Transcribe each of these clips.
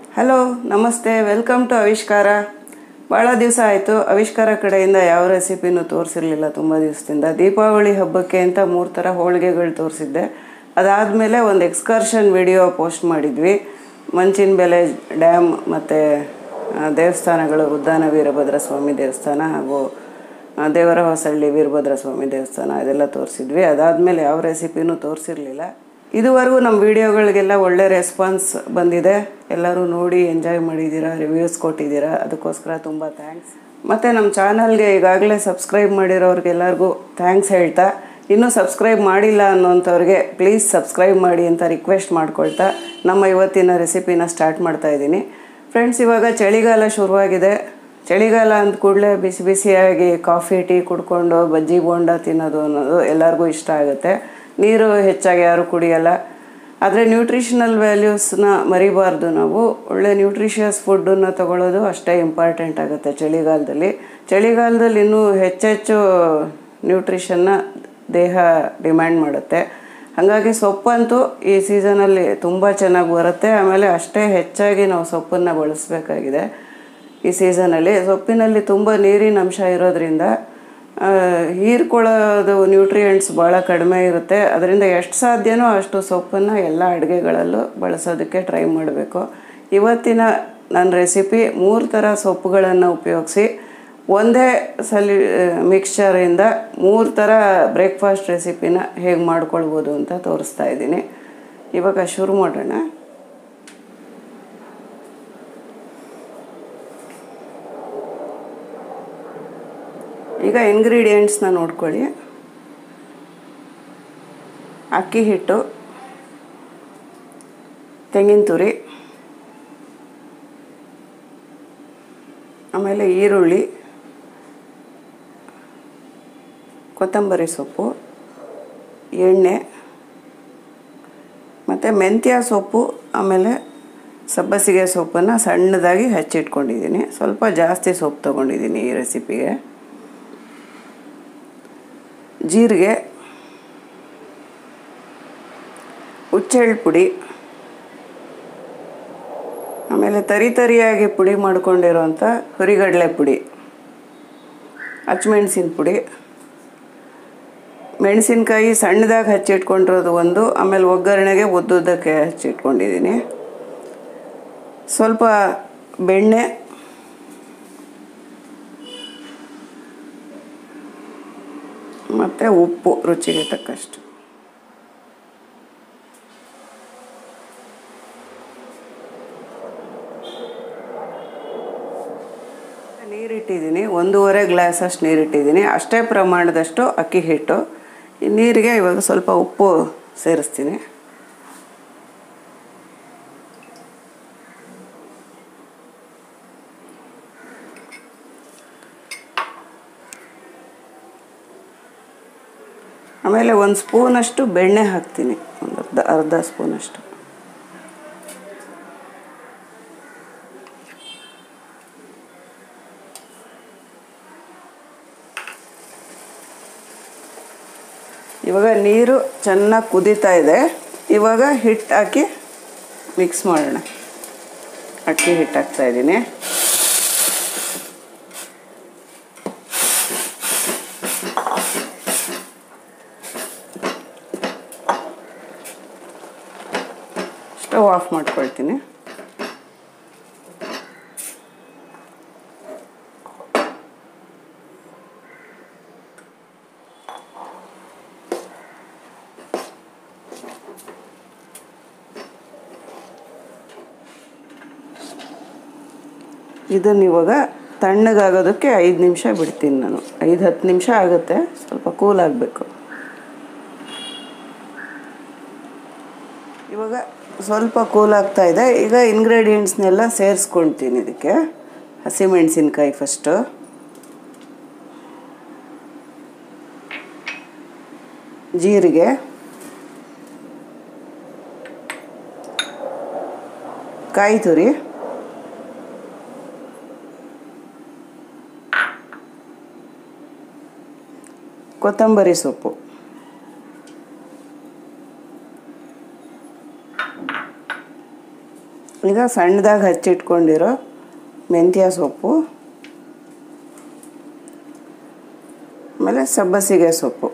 hello ನಮಸ್ತೆ welcome to ಆವಿಷ್ಕಾರ ಭಾಳ ದಿವಸ ಆಯಿತು ಆವಿಷ್ಕಾರ ಕಡೆಯಿಂದ ಯಾವ ರೆಸಿಪಿನೂ ತೋರಿಸಿರಲಿಲ್ಲ ತುಂಬ ದಿವಸದಿಂದ ದೀಪಾವಳಿ ಹಬ್ಬಕ್ಕೆ ಅಂತ ಮೂರು ಥರ ಹೋಳಿಗೆಗಳು ತೋರಿಸಿದ್ದೆ ಅದಾದಮೇಲೆ ಒಂದು ಎಕ್ಸ್ಕರ್ಷನ್ ವಿಡಿಯೋ ಪೋಸ್ಟ್ ಮಾಡಿದ್ವಿ ಮಂಚಿನ ಬೆಲೆ ಡ್ಯಾಮ್ ಮತ್ತು ದೇವಸ್ಥಾನಗಳು ಉದ್ದಾನ ವೀರಭದ್ರ ಸ್ವಾಮಿ ದೇವಸ್ಥಾನ ಹಾಗೂ ಆ, ದೇವರ ಹೊಸಳ್ಳಿ ವೀರಭದ್ರ ಸ್ವಾಮಿ ದೇವಸ್ಥಾನ ಇದೆಲ್ಲ ತೋರಿಸಿದ್ವಿ ಅದಾದಮೇಲೆ ಯಾವ ರೆಸಿಪಿನೂ ತೋರಿಸಿರಲಿಲ್ಲ ಇದುವರೆಗೂ ನಮ್ಮ ವಿಡಿಯೋಗಳಿಗೆಲ್ಲ ಒಳ್ಳೆ ರೆಸ್ಪಾನ್ಸ್ ಬಂದಿದೆ ಎಲ್ಲರೂ ನೋಡಿ ಎಂಜಾಯ್ ಮಾಡಿದ್ದೀರಾ ರಿವ್ಯೂಸ್ ಕೊಟ್ಟಿದ್ದೀರಾ ಅದಕ್ಕೋಸ್ಕರ ತುಂಬ ಥ್ಯಾಂಕ್ಸ್ ಮತ್ತು ನಮ್ಮ ಚಾನಲ್ಗೆ ಈಗಾಗಲೇ ಸಬ್ಸ್ಕ್ರೈಬ್ ಮಾಡಿರೋರಿಗೆಲ್ಲರಿಗೂ ಥ್ಯಾಂಕ್ಸ್ ಹೇಳ್ತಾ ಇನ್ನೂ ಸಬ್ಸ್ಕ್ರೈಬ್ ಮಾಡಿಲ್ಲ ಅನ್ನೋಂಥವ್ರಿಗೆ ಪ್ಲೀಸ್ ಸಬ್ಸ್ಕ್ರೈಬ್ ಮಾಡಿ ಅಂತ ರಿಕ್ವೆಸ್ಟ್ ಮಾಡ್ಕೊಳ್ತಾ ನಮ್ಮ ಇವತ್ತಿನ ರೆಸಿಪಿನ ಸ್ಟಾರ್ಟ್ ಮಾಡ್ತಾ ಇದ್ದೀನಿ ಫ್ರೆಂಡ್ಸ್ ಇವಾಗ ಚಳಿಗಾಲ ಶುರುವಾಗಿದೆ ಚಳಿಗಾಲ ಅಂದ ಕೂಡಲೇ ಬಿಸಿ ಬಿಸಿಯಾಗಿ ಕಾಫಿ ಟೀ ಕುಡ್ಕೊಂಡು ಬಜ್ಜಿ ಬೋಂಡ ತಿನ್ನೋದು ಅನ್ನೋದು ಎಲ್ಲರಿಗೂ ಇಷ್ಟ ಆಗುತ್ತೆ ನೀರು ಹೆಚ್ಚಾಗಿ ಯಾರು ಕುಡಿಯಲ್ಲ ಆದರೆ ನ್ಯೂಟ್ರಿಷನಲ್ ವ್ಯಾಲ್ಯೂಸ್ನ ಮರಿಬಾರ್ದು ನಾವು ಒಳ್ಳೆ ನ್ಯೂಟ್ರಿಷಿಯಸ್ ಫುಡ್ಡನ್ನು ತಗೊಳ್ಳೋದು ಅಷ್ಟೇ ಇಂಪಾರ್ಟೆಂಟ್ ಆಗುತ್ತೆ ಚಳಿಗಾಲದಲ್ಲಿ ಚಳಿಗಾಲದಲ್ಲಿ ಇನ್ನೂ ಹೆಚ್ಚೆಚ್ಚು ನ್ಯೂಟ್ರಿಷನ್ನ ದೇಹ ಡಿಮ್ಯಾಂಡ್ ಮಾಡುತ್ತೆ ಹಾಗಾಗಿ ಸೊಪ್ಪಂತೂ ಈ ಸೀಸನಲ್ಲಿ ತುಂಬ ಚೆನ್ನಾಗಿ ಬರುತ್ತೆ ಆಮೇಲೆ ಅಷ್ಟೇ ಹೆಚ್ಚಾಗಿ ನಾವು ಸೊಪ್ಪನ್ನು ಬಳಸಬೇಕಾಗಿದೆ ಈ ಸೀಸನಲ್ಲಿ ಸೊಪ್ಪಿನಲ್ಲಿ ತುಂಬ ನೀರಿನ ಅಂಶ ಇರೋದ್ರಿಂದ ಆ, ಹೀರ್ಕೊಳ್ಳೋದು ನ್ಯೂಟ್ರಿಯೆಂಟ್ಸ್ ಭಾಳ ಕಡಿಮೆ ಇರುತ್ತೆ ಅದರಿಂದ ಎಷ್ಟು ಸಾಧ್ಯನೋ ಅಷ್ಟು ಸೊಪ್ಪನ್ನು ಎಲ್ಲ ಅಡುಗೆಗಳಲ್ಲೂ ಬಳಸೋದಕ್ಕೆ ಟ್ರೈ ಮಾಡಬೇಕು ಇವತ್ತಿನ ನನ್ನ ರೆಸಿಪಿ ಮೂರು ಥರ ಸೊಪ್ಪುಗಳನ್ನು ಉಪಯೋಗಿಸಿ ಒಂದೇ ಸಲಿ ಮಿಕ್ಸ್ಚರಿಂದ ಮೂರು ಥರ ಬ್ರೇಕ್ಫಾಸ್ಟ್ ರೆಸಿಪಿನ ಹೇಗೆ ಮಾಡ್ಕೊಳ್ಬೋದು ಅಂತ ತೋರಿಸ್ತಾ ಇದ್ದೀನಿ ಇವಾಗ ಶುರು ಮಾಡೋಣ ಈಗ ಇಂಗ್ರೀಡಿಯೆಂಟ್ಸ್ನ ನೋಡ್ಕೊಳ್ಳಿ ಅಕ್ಕಿ ಹಿಟ್ಟು ತೆಂಗಿನ ತುರಿ ಆಮೇಲೆ ಈರುಳ್ಳಿ ಕೊತ್ತಂಬರಿ ಸೊಪ್ಪು ಎಣ್ಣೆ ಮತ್ತು ಮೆಂತ್ಯ ಸೊಪ್ಪು ಆಮೇಲೆ ಸಬ್ಬಸಿಗೆ ಸೊಪ್ಪನ್ನು ಸಣ್ಣದಾಗಿ ಹಚ್ಚಿಟ್ಕೊಂಡಿದ್ದೀನಿ ಸ್ವಲ್ಪ ಜಾಸ್ತಿ ಸೊಪ್ಪು ತೊಗೊಂಡಿದ್ದೀನಿ ಈ ರೆಸಿಪಿಗೆ ಜೀರಿಗೆ ಹುಚ್ಚೆಳ್ಳು ಪುಡಿ ಆಮೇಲೆ ತರಿ ತರಿಯಾಗಿ ಪುಡಿ ಮಾಡ್ಕೊಂಡಿರೋಂಥ ಹುರಿಗಡಲೆ ಪುಡಿ ಹಚ್ಮೆಣ್ಸಿನ ಪುಡಿ ಮೆಣಸಿನ್ಕಾಯಿ ಸಣ್ಣದಾಗಿ ಹಚ್ಚಿಟ್ಕೊಂಡಿರೋದು ಒಂದು ಆಮೇಲೆ ಒಗ್ಗರಣೆಗೆ ಉದ್ದುದ್ದಕ್ಕೆ ಹಚ್ಚಿಟ್ಕೊಂಡಿದ್ದೀನಿ ಸ್ವಲ್ಪ ಬೆಣ್ಣೆ ಮತ್ತು ಉಪ್ಪು ರುಚಿಗೆ ತಕ್ಕಷ್ಟು ನೀರಿಟ್ಟಿದ್ದೀನಿ ಒಂದೂವರೆ ಗ್ಲಾಸಷ್ಟು ನೀರಿಟ್ಟಿದ್ದೀನಿ ಅಷ್ಟೇ ಪ್ರಮಾಣದಷ್ಟು ಅಕ್ಕಿ ಹಿಟ್ಟು ಈ ನೀರಿಗೆ ಇವಾಗ ಸ್ವಲ್ಪ ಉಪ್ಪು ಸೇರಿಸ್ತೀನಿ ಆಮೇಲೆ ಒಂದು ಸ್ಪೂನಷ್ಟು ಬೆಣ್ಣೆ ಹಾಕ್ತೀನಿ ಒಂದು ಅರ್ಧ ಅರ್ಧ ಸ್ಪೂನಷ್ಟು ಇವಾಗ ನೀರು ಚೆನ್ನಾಗಿ ಕುದೀತಾ ಇದೆ ಇವಾಗ ಹಿಟ್ಟು ಹಾಕಿ ಮಿಕ್ಸ್ ಮಾಡೋಣ ಅಕ್ಕಿ ಹಿಟ್ಟು ಹಾಕ್ತಾ ಇದ್ದೀನಿ ಸ್ಟವ್ ಆಫ್ ಮಾಡ್ಕೊಳ್ತೀನಿ ಇದನ್ನು ಇವಾಗ ತಣ್ಣಗಾಗೋದಕ್ಕೆ ಐದು ನಿಮಿಷ ಬಿಡ್ತೀನಿ ನಾನು ಐದು ಹತ್ತು ನಿಮಿಷ ಆಗುತ್ತೆ ಸ್ವಲ್ಪ ಕೂಲ್ ಆಗಬೇಕು ಇವಾಗ ಸ್ವಲ್ಪ ಕೂಲ್ ಆಗ್ತಾ ಇದೆ ಈಗ ಇಂಗ್ರೀಡಿಯೆಂಟ್ಸ್ನೆಲ್ಲ ಸೇರಿಸ್ಕೊಳ್ತೀನಿ ಇದಕ್ಕೆ ಹಸಿಮೆಣಸಿನ್ಕಾಯಿ ಫಸ್ಟು ಜೀರಿಗೆ ಕಾಯಿ ತುರಿ ಕೊತ್ತಂಬರಿ ಸೊಪ್ಪು ಈಗ ಸಣ್ಣದಾಗಿ ಹಚ್ಚಿಟ್ಕೊಂಡಿರೋ ಮೆಂತ್ಯ ಸೊಪ್ಪು ಆಮೇಲೆ ಸಬ್ಬಸಿಗೆ ಸೊಪ್ಪು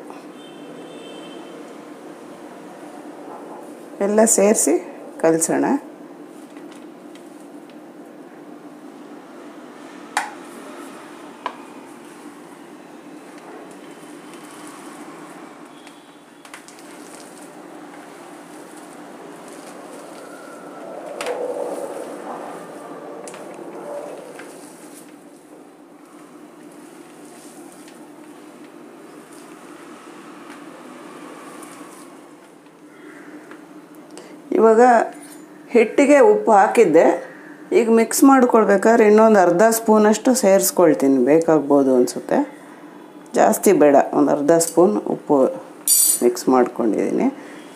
ಎಲ್ಲ ಸೇರಿಸಿ ಕಲಸೋಣ ಇವಾಗ ಹಿಟ್ಟಿಗೆ ಉಪ್ಪು ಹಾಕಿದ್ದೆ ಈಗ ಮಿಕ್ಸ್ ಮಾಡ್ಕೊಳ್ಬೇಕಾದ್ರೆ ಇನ್ನೊಂದು ಅರ್ಧ ಸ್ಪೂನಷ್ಟು ಸೇರಿಸ್ಕೊಳ್ತೀನಿ ಬೇಕಾಗ್ಬೋದು ಅನಿಸುತ್ತೆ ಜಾಸ್ತಿ ಬೇಡ ಒಂದು ಅರ್ಧ ಸ್ಪೂನ್ ಉಪ್ಪು ಮಿಕ್ಸ್ ಮಾಡ್ಕೊಂಡಿದ್ದೀನಿ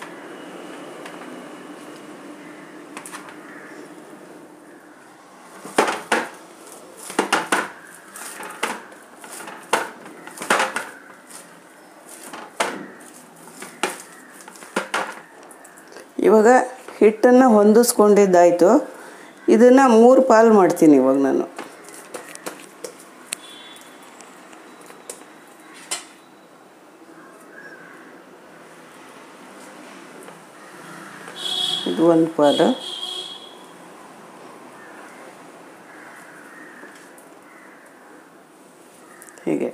ಇವಾಗ ಹಿಟ್ಟನ್ನು ಹೊಂದಿಸ್ಕೊಂಡಿದ್ದಾಯಿತು ಇದನ್ನು ಮೂರು ಪಾಲು ಮಾಡ್ತೀನಿ ಇವಾಗ ನಾನು ಇದು ಒಂದು ಪಾಲು ಹೀಗೆ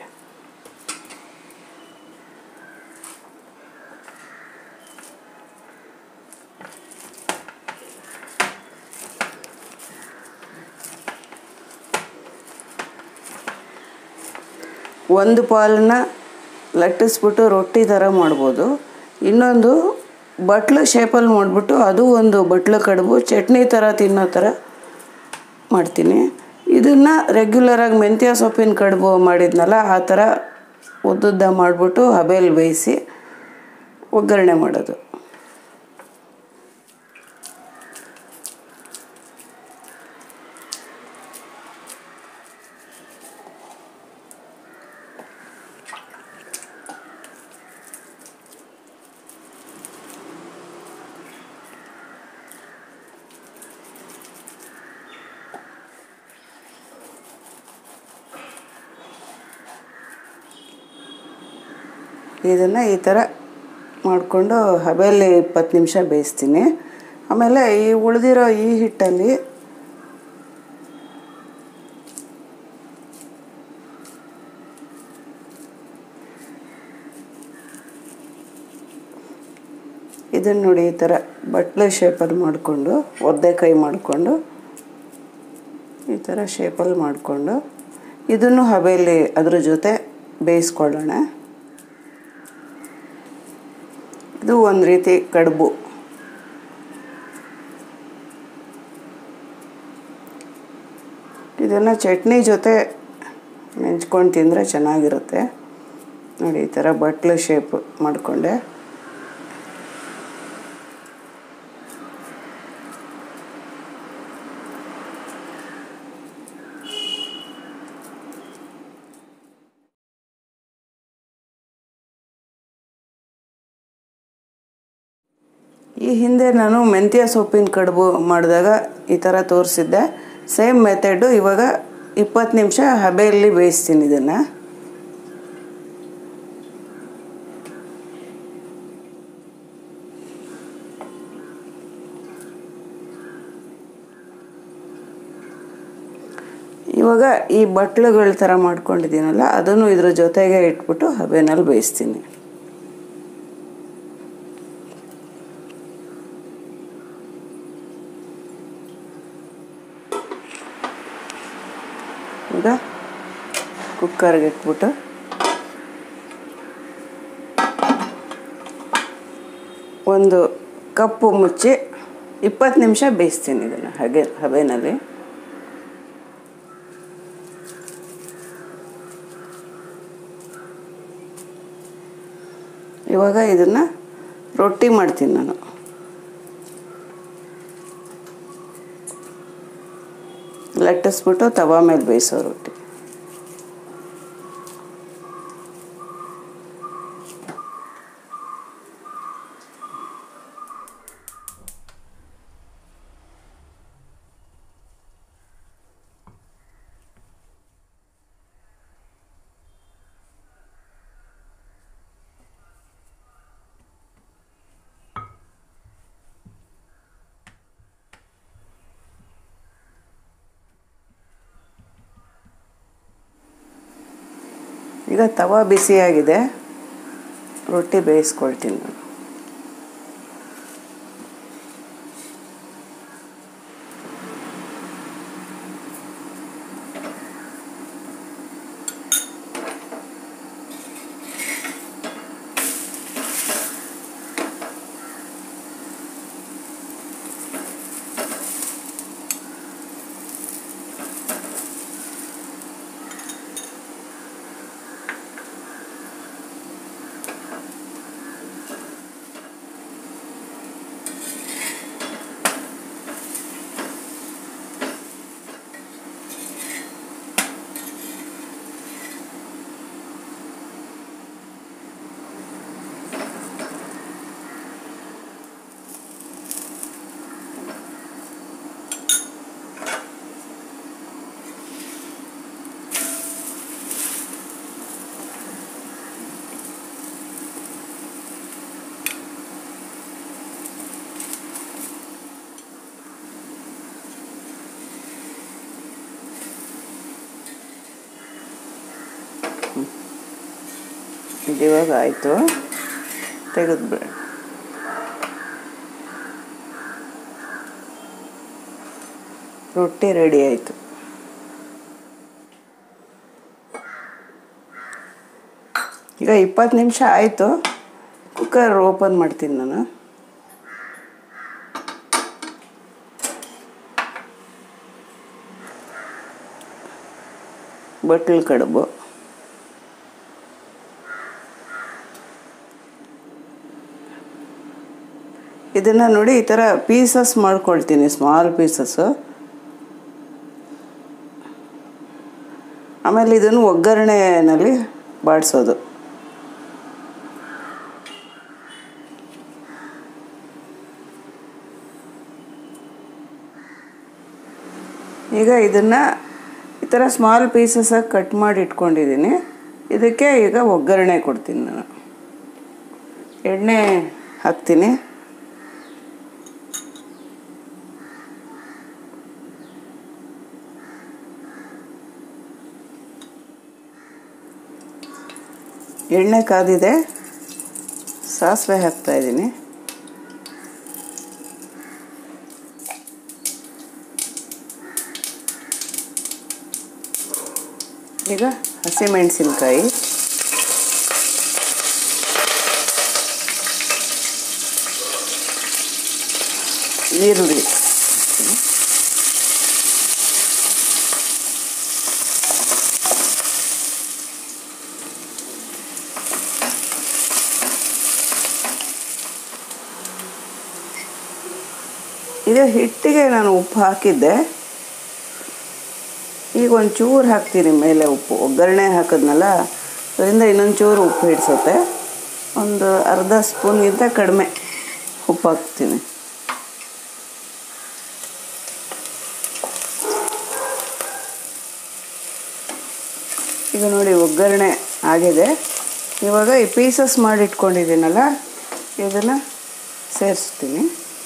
ಒಂದು ಪಾಲನ್ನ ಲಟ್ಟಿಸ್ಬಿಟ್ಟು ರೊಟ್ಟಿ ಥರ ಮಾಡ್ಬೋದು ಇನ್ನೊಂದು ಬಟ್ಲು ಶೇಪಲ್ಲಿ ಮಾಡಿಬಿಟ್ಟು ಅದು ಒಂದು ಬಟ್ಲು ಕಡುಬು ಚಟ್ನಿ ಥರ ತಿನ್ನೋ ಥರ ಮಾಡ್ತೀನಿ ಇದನ್ನು ರೆಗ್ಯುಲರಾಗಿ ಮೆಂತ್ಯ ಸೊಪ್ಪಿನ ಕಡುಬು ಮಾಡಿದ್ನಲ್ಲ ಆ ಥರ ಉದ್ದುದ್ದ ಮಾಡಿಬಿಟ್ಟು ಹಬೇಲಿ ಬೇಯಿಸಿ ಒಗ್ಗರಣೆ ಮಾಡೋದು ಇದನ್ನು ಈ ಥರ ಮಾಡಿಕೊಂಡು ಹಬೆಯಲ್ಲಿ ಇಪ್ಪತ್ತು ನಿಮಿಷ ಬೇಯಿಸ್ತೀನಿ ಆಮೇಲೆ ಈ ಉಳಿದಿರೋ ಈ ಹಿಟ್ಟಲ್ಲಿ ಇದನ್ನು ನೋಡಿ ಈ ಥರ ಬಟ್ಲೆ ಶೇಪಲ್ಲಿ ಮಾಡಿಕೊಂಡು ಒದ್ದೆ ಕೈ ಮಾಡಿಕೊಂಡು ಈ ಥರ ಶೇಪಲ್ಲಿ ಮಾಡಿಕೊಂಡು ಇದನ್ನು ಹಬೆಯಲ್ಲಿ ಅದ್ರ ಜೊತೆ ಬೇಯಿಸ್ಕೊಳ್ಳೋಣ ಇದು ಒಂದು ರೀತಿ ಕಡುಬು ಇದನ್ನು ಚಟ್ನಿ ಜೊತೆ ನೆಂಚ್ಕೊಂಡು ತಿಂದರೆ ಚೆನ್ನಾಗಿರುತ್ತೆ ನೋಡಿ ಈ ಥರ ಬಟ್ಲು ಶೇಪ್ ಮಾಡಿಕೊಂಡೆ ಈ ಹಿಂದೆ ನಾನು ಮೆಂತ್ಯ ಸೊಪ್ಪಿನ ಕಡುಬು ಮಾಡಿದಾಗ ಈ ಥರ ತೋರಿಸಿದ್ದೆ ಸೇಮ್ ಮೆಥಡು ಇವಾಗ ಇಪ್ಪತ್ತು ನಿಮಿಷ ಹಬೆಯಲ್ಲಿ ಬೇಯಿಸ್ತೀನಿ ಇದನ್ನು ಇವಾಗ ಈ ಬಟ್ಲುಗಳ ಥರ ಮಾಡ್ಕೊಂಡಿದ್ದೀನಲ್ಲ ಅದನ್ನು ಇದ್ರ ಜೊತೆಗೆ ಇಟ್ಬಿಟ್ಟು ಹಬೆನಲ್ಲಿ ಬೇಯಿಸ್ತೀನಿ ಈಗ ಕುಕ್ಕರ್ಗೆ ಇಟ್ಬಿಟ್ಟು ಒಂದು ಕಪ್ಪು ಮುಚ್ಚಿ ಇಪ್ಪತ್ತು ನಿಮಿಷ ಬೇಯಿಸ್ತೀನಿ ಇದನ್ನು ಹಾಗೆ ಹಬೆನಲ್ಲಿ ಇವಾಗ ಇದನ್ನು ರೊಟ್ಟಿ ಮಾಡ್ತೀನಿ ನಾನು ಲಟ್ಟಿಸ್ಬಿಟ್ಟು ತವಾ ಮೇಲೆ ಬೇಯಿಸೋ ರೊಟ್ಟಿ ಈಗ ತವಾ ಬಿಸಿಯಾಗಿದೆ ರೊಟ್ಟಿ ಬೇಯಿಸ್ಕೊಳ್ತೀನಿ ನಾನು ಇದು ಇವಾಗ ಆಯಿತು ತೆಗೆದ್ಬಿಡ ರೊಟ್ಟಿ ರೆಡಿ ಆಯಿತು ಈಗ ಇಪ್ಪತ್ತು ನಿಮಿಷ ಆಯಿತು ಕುಕ್ಕರ್ ಓಪನ್ ಮಾಡ್ತೀನಿ ನಾನು ಬಟ್ಲು ಕಡುಬು ಇದನ್ನು ನೋಡಿ ಈ ಥರ ಪೀಸಸ್ ಮಾಡ್ಕೊಳ್ತೀನಿ ಸ್ಮಾಲ್ ಪೀಸಸ್ಸು ಆಮೇಲೆ ಇದನ್ನು ಒಗ್ಗರಣೆನಲ್ಲಿ ಬಾಡಿಸೋದು ಈಗ ಇದನ್ನು ಈ ಥರ ಸ್ಮಾಲ್ ಪೀಸಸ್ಸಾಗಿ ಕಟ್ ಮಾಡಿ ಇಟ್ಕೊಂಡಿದ್ದೀನಿ ಇದಕ್ಕೆ ಈಗ ಒಗ್ಗರಣೆ ಕೊಡ್ತೀನಿ ನಾನು ಎಣ್ಣೆ ಹಾಕ್ತೀನಿ ಎಣ್ಣೆ ಕಾದಿದೆ ಸಾಸಿವೆ ಹಾಕ್ತಾ ಇದ್ದೀನಿ ಈಗ ಹಸಿಮೆಣಸಿನ್ಕಾಯಿ ಈರುಳ್ಳಿ ಇದು ಹಿಟ್ಟಿಗೆ ನಾನು ಉಪ್ಪು ಹಾಕಿದ್ದೆ ಈಗ ಒಂದು ಚೂರು ಹಾಕ್ತೀನಿ ಮೇಲೆ ಉಪ್ಪು ಒಗ್ಗರಣೆ ಹಾಕಿದ್ನಲ್ಲ ಅದರಿಂದ ಇನ್ನೊಂದು ಚೂರು ಉಪ್ಪು ಹಿಡಿಸುತ್ತೆ ಒಂದು ಅರ್ಧ ಸ್ಪೂನ್ಗಿಂತ ಕಡಿಮೆ ಉಪ್ಪು ಹಾಕ್ತೀನಿ ಈಗ ನೋಡಿ ಒಗ್ಗರಣೆ ಆಗಿದೆ ಇವಾಗ ಈ ಪೀಸಸ್ ಮಾಡಿ ಇಟ್ಕೊಂಡಿದ್ದೀನಲ್ಲ ಇದನ್ನು ಸೇರಿಸ್ತೀನಿ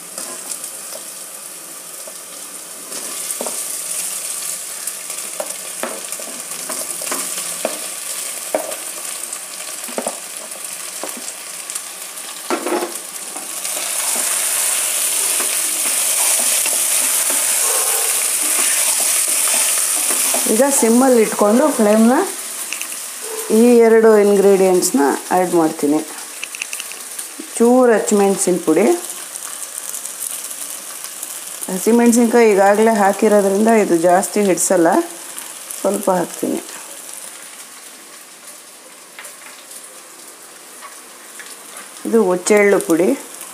ಈಗ ಸಿಮ್ಮಲ್ಲಿ ಇಟ್ಕೊಂಡು ಫ್ಲೇಮ್ನ ಈ ಎರಡು ಇಂಗ್ರೀಡಿಯೆಂಟ್ಸ್ನ ಆ್ಯಡ್ ಮಾಡ್ತೀನಿ ಚೂರು ಹಸಿಮೆಣ್ಸಿನ ಪುಡಿ ಹಸಿಮೆಣ್ಸಿನ್ಕಾಯಿ ಈಗಾಗಲೇ ಹಾಕಿರೋದ್ರಿಂದ ಇದು ಜಾಸ್ತಿ ಹಿಡಿಸಲ್ಲ ಸ್ವಲ್ಪ ಹಾಕ್ತೀನಿ ಇದು ಒಚ್ಚೆಳ್ಳು ಪುಡಿ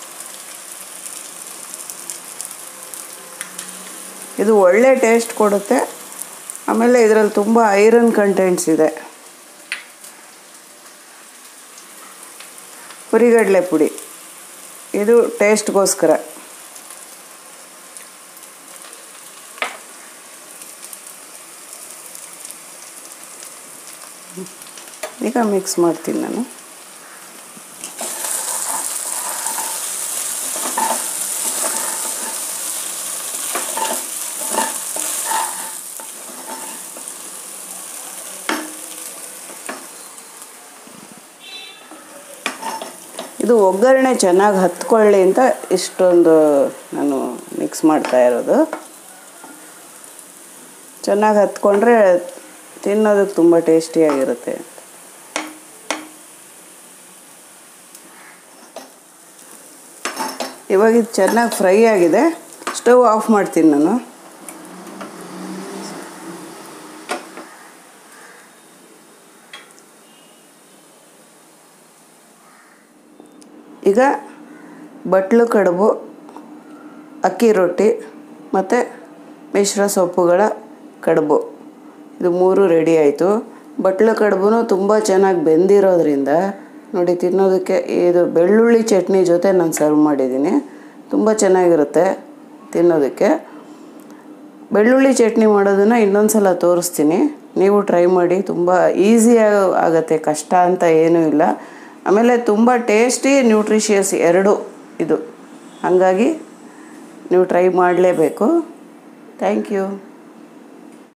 ಇದು ಒಳ್ಳೆ ಟೇಸ್ಟ್ ಕೊಡುತ್ತೆ ಆಮೇಲೆ ಇದರಲ್ಲಿ ತುಂಬ ಐರನ್ ಕಂಟೆಂಟ್ಸ್ ಇದೆ ಹುರಿಗಡಲೆ ಪುಡಿ ಇದು ಟೇಸ್ಟ್ಗೋಸ್ಕರ ಈಗ ಮಿಕ್ಸ್ ಮಾಡ್ತೀನಿ ನಾನು ಇದು ಒಗ್ಗರಣೆ ಚೆನ್ನಾಗಿ ಹತ್ಕೊಳ್ಳಿ ಅಂತ ಇಷ್ಟೊಂದು ನಾನು ಮಿಕ್ಸ್ ಮಾಡ್ತಾ ಇರೋದು ಚೆನ್ನಾಗಿ ಹತ್ಕೊಂಡ್ರೆ ತಿನ್ನೋದಕ್ಕೆ ತುಂಬ ಟೇಸ್ಟಿಯಾಗಿರುತ್ತೆ ಇವಾಗ ಇದು ಚೆನ್ನಾಗಿ ಫ್ರೈ ಆಗಿದೆ ಸ್ಟವ್ ಆಫ್ ಮಾಡ್ತೀನಿ ನಾನು ಈಗ ಬಟ್ಲು ಕಡುಬು ಅಕ್ಕಿ ರೊಟ್ಟಿ ಮತ್ತು ಮಿಶ್ರ ಸೊಪ್ಪುಗಳ ಕಡುಬು ಇದು ಮೂರು ರೆಡಿ ಆಯಿತು ಬಟ್ಲು ಕಡುಬು ತುಂಬ ಚೆನ್ನಾಗಿ ಬೆಂದಿರೋದ್ರಿಂದ ನೋಡಿ ತಿನ್ನೋದಕ್ಕೆ ಇದು ಬೆಳ್ಳುಳ್ಳಿ ಚಟ್ನಿ ಜೊತೆ ನಾನು ಸರ್ವ್ ಮಾಡಿದ್ದೀನಿ ತುಂಬ ಚೆನ್ನಾಗಿರುತ್ತೆ ತಿನ್ನೋದಕ್ಕೆ ಬೆಳ್ಳುಳ್ಳಿ ಚಟ್ನಿ ಮಾಡೋದನ್ನು ಇನ್ನೊಂದು ಸಲ ತೋರಿಸ್ತೀನಿ ನೀವು ಟ್ರೈ ಮಾಡಿ ತುಂಬ ಈಸಿಯಾಗಿ ಆಗುತ್ತೆ ಕಷ್ಟ ಅಂತ ಏನೂ ಇಲ್ಲ ಆಮೇಲೆ ತುಂಬ ಟೇಸ್ಟಿ ನ್ಯೂಟ್ರಿಷಿಯಸ್ ಎರಡು ಇದು ಹಾಗಾಗಿ ನೀವು ಟ್ರೈ ಮಾಡಲೇಬೇಕು ಥ್ಯಾಂಕ್ ಯು